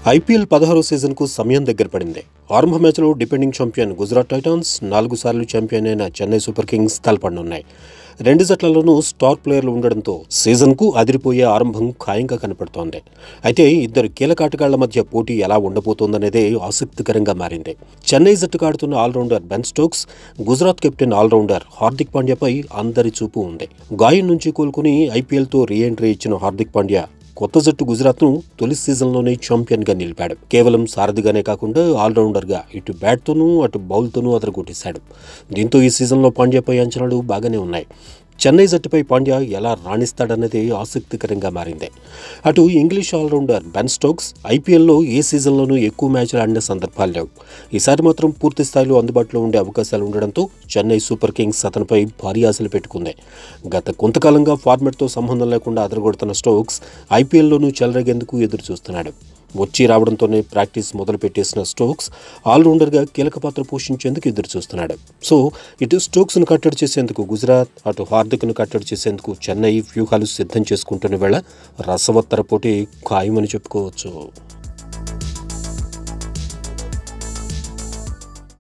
IPL పదహారో సీజన్కు సమయం దగ్గర పడింది ఆరంభ మ్యాచ్లో డిపెండింగ్ ఛాంపియన్ గుజరాత్ టైటాన్స్ నాలుగు సార్లు ఛాంపియన్ అయిన చెన్నై సూపర్ కింగ్స్ తలపడనున్నాయి రెండు జట్లలోనూ స్టార్ ప్లేయర్లు ఉండడంతో సీజన్కు అదిరిపోయే ఆరంభం ఖాయంగా కనపడుతోంది అయితే ఇద్దరు కీలక ఆటగాళ్ల మధ్య పోటీ ఎలా ఉండబోతోందనేదే ఆసక్తికరంగా మారింది చెన్నై జట్టుకు ఆడుతున్న allrounder Ben Stokes Gujarat captain allrounder Hardik పాండ్యాపై అందరి చూపు ఉంది గాయం నుంచి కోలుకుని ఐపీఎల్తో రీ ఎంట్రీ ఇచ్చిన హార్దిక్ పాండ్యా కొత్త జట్టు గుజరాత్ను తొలి సీజన్లోనే ఛాంపియన్గా నిలిపాడు కేవలం సారథిగానే కాకుండా ఆల్రౌండర్గా ఇటు బ్యాట్తోనూ అటు బౌల్తోనూ అదరగొట్టేశాడు దీంతో ఈ సీజన్లో పాండ్యాపై అంచనాలు బాగానే ఉన్నాయి చెన్నై జట్టుపై పాండ్యా ఎలా రాణిస్తాడన్నది ఆసక్తికరంగా మారింది అటు ఇంగ్లీష్ ఆల్రౌండర్ బెన్ స్టోక్స్ ఐపీఎల్లో ఏ సీజన్లోనూ ఎక్కువ మ్యాచ్లు ఆడిన సందర్భాలు లేవు ఈసారి మాత్రం పూర్తి స్థాయిలో అందుబాటులో ఉండే అవకాశాలు ఉండడంతో చెన్నై సూపర్ కింగ్స్ అతనిపై భారీ ఆశలు పెట్టుకుంది గత కొంతకాలంగా ఫార్మెట్తో సంబంధం లేకుండా అదరగొడుతున్న స్టోక్స్ ఐపీఎల్లోనూ చెలరేగేందుకు ఎదురు చూస్తున్నాడు వచ్చి రావడంతోనే ప్రాక్టీస్ మొదలు పెట్టేసిన స్టోక్స్ ఆల్రౌండర్గా కీలక పాత్ర పోషించేందుకు ఎదురు చూస్తున్నాడు సో ఇటు స్టోక్స్ను కట్టడి చేసేందుకు గుజరాత్ అటు హార్దిక్ను కట్టడి చేసేందుకు చెన్నై వ్యూహాలు సిద్ధం చేసుకుంటున్న వేళ రసవత్తర పోటీ ఖాయమని చెప్పుకోవచ్చు